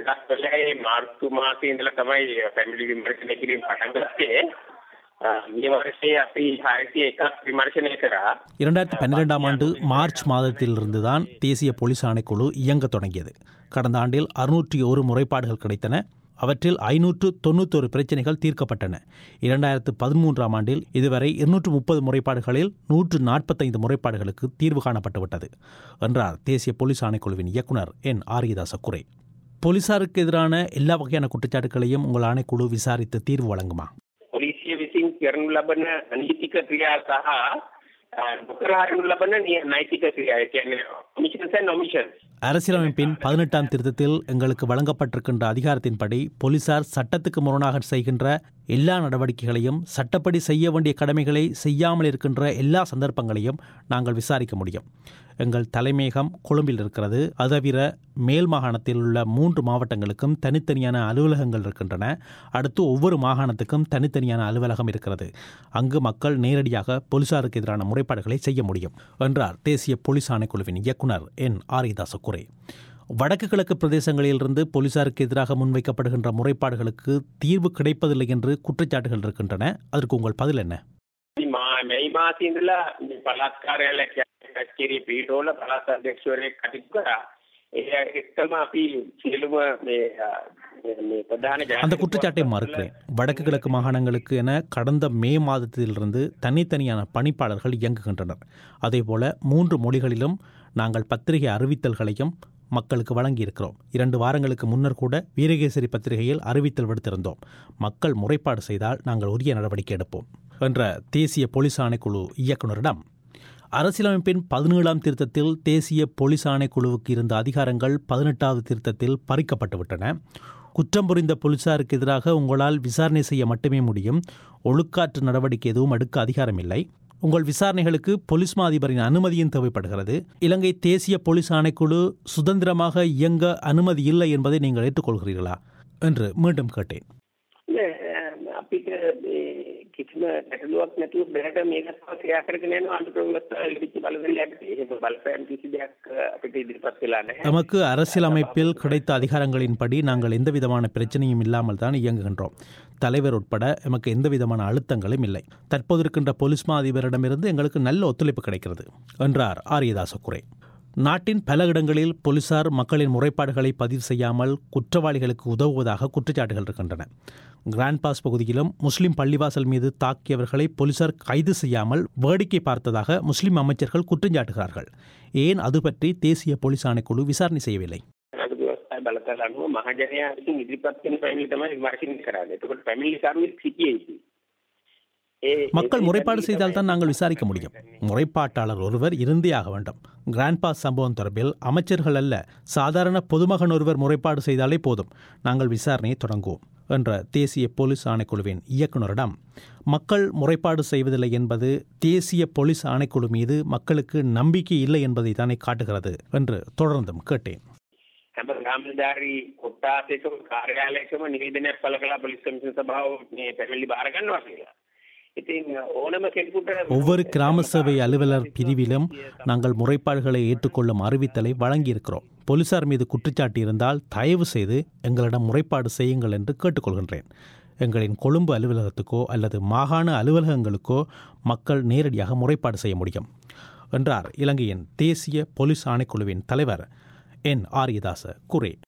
එකක් වෙලා ඒ මාර්තු මාසේ ඉඳලා තමයි පැමිණිලි විමර්ශනය කිරීම පටන් ගත්තේ. අ, මේ වර්ෂයේ අපි 601ක් විමර්ශනය කරා. இரண்டாயிரத்தி பன்னிரெண்டாம் ஆண்டு மார்ச் மாதத்திலிருந்து தான் தேசிய போலீஸ் ஆணைக்குழு இயங்கத் தொடங்கியது கடந்த ஆண்டில் அறுநூற்றி ஒரு முறைப்பாடுகள் கிடைத்தன அவற்றில் ஐநூற்று தொண்ணூத்தொரு பிரச்சனைகள் தீர்க்கப்பட்டன இரண்டாயிரத்து பதிமூன்றாம் ஆண்டில் இதுவரை இருநூற்று முப்பது முறைப்பாடுகளில் நூற்று நாற்பத்தைந்து முறைப்பாடுகளுக்கு தீர்வு காணப்பட்டுவிட்டது என்றார் தேசிய போலீஸ் ஆணைக்குழுவின் இயக்குனர் என் ஆரியதாச குறை போலீசாருக்கு எதிரான எல்லா வகையான குற்றச்சாட்டுகளையும் உங்கள் ஆணைக்குழு விசாரித்து தீர்வு வழங்குமா පොලිසිය විසින් කරනු ලබන අනීතික ක්‍රියා සහ අ, නොකර හරිනු ලබන නිය- නෛතික ක්‍රියා ඒ කියන්නේ ඔමිෂන්ස් ඇන්ඩ් ඔමිෂන්ස් அரசியலமைப்பின் பதினெட்டாம் திருத்தத்தில் எங்களுக்கு வழங்கப்பட்டிருக்கின்ற அதிகாரத்தின்படி போலீசார் சட்டத்துக்கு முரணாக செய்கின்ற எல்லா நடவடிக்கைகளையும் சட்டப்படி செய்ய வேண்டிய கடமைகளை செய்யாமல் இருக்கின்ற எல்லா சந்தர்ப்பங்களையும் நாங்கள் விசாரிக்க முடியும் எங்கள் தலைமையகம் கொழும்பில் இருக்கிறது அது தவிர மேல் மாகாணத்தில் உள்ள மூன்று மாவட்டங்களுக்கும் தனித்தனியான அலுவலகங்கள் இருக்கின்றன அடுத்து ஒவ்வொரு மாகாணத்துக்கும் தனித்தனியான அலுவலகம் இருக்கிறது அங்கு மக்கள் நேரடியாக போலீசாருக்கு எதிரான முறைப்பாடுகளை செய்ய முடியும் என்றார் தேசிய போலீஸ் ஆணைக்குழுவின் இயக்குனர் என் ஆரிதாச குரே வடக்கு கிழக்கு பிரதேசங்களிலிருந்து போலீசாருக்கு எதிராக முன்வைக்கப்படுகின்ற முறைப்பாடுகளுக்கு தீர்வு கிடைப்பதில்லை என்று குற்றச்சாட்டுகள் இருக்கின்றன அதற்கு உங்கள் பதில் என்ன ඉතින් මා මේ මාසේ ඉඳලා මේ පළාත් කාර්යාලයක් කච්චේරිය පිටෝල පළාත් අධ්‍යක්ෂවරයෙක් කටයුතු කරා. ඒ එක්කම අපි සියලුම මේ අ, මේ ප්‍රධාන அந்த ජනාධිපති குற்றச்சாட்டை மறுக்கிறேன் வடக்கு கிழக்கு மாகாணங்களுக்கு என கடந்த மே மாதத்திலிருந்து தனித்தனியான பணிப்பாளர்கள் இயங்குகின்றனர் அதேபோல மூன்று மொழிகளிலும் நாங்கள் பத்திரிகை அறிவித்தல்களையும் மக்களுக்கு வழங்கியிருக்கிறோம் இரண்டு வாரங்களுக்கு முன்னர் கூட வீரகேசரி பத்திரிகையில் அறிவித்தல் விடுத்திருந்தோம் மக்கள் முறைப்பாடு செய்தால் நாங்கள் உரிய நடவடிக்கை எடுப்போம் என்ற தேசிய போலீஸ் ஆணைக்குழு இயக்குனரிடம் அரசியலமைப்பின் பதினேழாம் திருத்தத்தில் தேசிய போலீஸ் ஆணைக்குழுவுக்கு இருந்த அதிகாரங்கள் பதினெட்டாவது திருத்தத்தில் பறிக்கப்பட்டுவிட்டன குற்றம் புரிந்த போலீசாருக்கு எதிராக உங்களால் விசாரணை செய்ய மட்டுமே முடியும் ஒழுக்காற்று நடவடிக்கை எதுவும் எடுக்க அதிகாரமில்லை உங்கள் விசாரணைகளுக்கு பொலிஸ் மா அதிபரின் அனுமதியும் தேவைப்படுகிறது இலங்கை தேசிய போலீஸ் ஆணைக்குழு சுதந்திரமாக இயங்க அனுமதி இல்லை என்பதை நீங்கள் ஏற்றுக்கொள்கிறீர்களா என்று மீண்டும் கேட்டேன் නෑ, අපිට මේ කිසිම ගැටලුවක් නැතුව බැලට මේකත් ක්‍රියා කරගෙන යන අන්ත ප්‍රවෘත්ත ඉදිරි බලවේගයක් එහෙම බලපෑම් කිසි දෙයක් අ, අපිට ඉදිරිපත් වෙලා නැහැ. நமக்கு அரசியலமைப்பில் கிடைத்த அதிகாரங்களின்படி நாங்கள் எந்த விதமான பிரச்சனையும் இல்லாமல் தான் இயங்குகின்றோம் தலைவர் உட்பட எமக்கு எந்த விதமான அழுத்தங்களும் இல்லை தற்போது இருக்கின்ற போலீஸ் மா அதிபரிடமிருந்து எங்களுக்கு நல்ல ஒத்துழைப்பு கிடைக்கிறது என்றார் ஆரியதாச குறை நாட்டின் பல இடங்களில் போலீசார் மக்களின் முறைப்பாடுகளை பதிவு செய்யாமல் குற்றவாளிகளுக்கு உதவுவதாக குற்றச்சாட்டுகள் இருக்கின்றன கிராண்ட் பாஸ் பகுதியிலும் முஸ்லிம் பள்ளிவாசல் மீது தாக்கியவர்களை போலீசார் கைது செய்யாமல் வேடிக்கை பார்த்ததாக முஸ்லிம் அமைச்சர்கள் குற்றஞ்சாட்டுகிறார்கள் ஏன் அது பற்றி தேசிய போலீஸ் ஆணைக்குழு விசாரணை செய்யவில்லை අද ව්‍යවස්ථාවේ බලතල අනුව මහජනයා විසින් ඉදිරිපත් කරන පැමිණිලි තමයි විමර්ශනය කරන්නේ. එතකොට පැමිණිලි කරුවෙක් සිටියේ යුතුයි. ඒ மக்கள் முறைப்பாடு செய்தால் தான் நாங்கள் விசாரிக்க முடியும் முறைப்பாட்டாளர் ஒருவர் இருந்தே ஆக வேண்டும் கிராண்ட் பாஸ் சம்பவம் தொடர்பில் அமைச்சர்கள் அல்ல சாதாரண பொதுமகன் ஒருவர் முறைப்பாடு செய்தாலே போதும் நாங்கள் விசாரணையை தொடங்குவோம் என்ற தேசிய போலீஸ் ஆணைக்குழுவின் இயக்குனரிடம் மக்கள் முறைப்பாடு செய்வதில்லை என்பது தேசிய போலீஸ் ஆணைக்குழு மீது மக்களுக்கு நம்பிக்கை இல்லை என்பதை தானே காட்டுகிறது என்று தொடர்ந்தும் கேட்டேன் හැම ග්‍රාමධාරී කොට්ටාසයකම කාර්යාලයකම නිවේදනයක් පළ කළා පොලිස් කමිෂන් සභාව මේ පැමිණිලි බාර ගන්නවා කියලා. ඉතින් ඕනම කෙනෙකුට ஒவ்வொரு கிராம சேவை அலுவலர் பிரிவிலும் நாங்கள் முறைப்பாடுகளை ஏற்றுக்கொள்ளும் அறிவித்தலை வழங்கியிருக்கிறோம் போலீசார் மீது குற்றச்சாட்டு இருந்தால் தயவு செய்து எங்களிடம் முறைப்பாடு செய்யுங்கள் என்று கேட்டுக்கொள்கின்றேன் எங்களின் கொழும்பு அலுவலகத்துக்கோ அல்லது மாகாண அலுவலகங்களுக்கோ மக்கள் நேரடியாக முறைப்பாடு செய்ய முடியும் என்றார் இலங்கையின் தேசிய போலீஸ் ஆணைக்குழுவின் தலைவர் என் ஆரியதாச குரே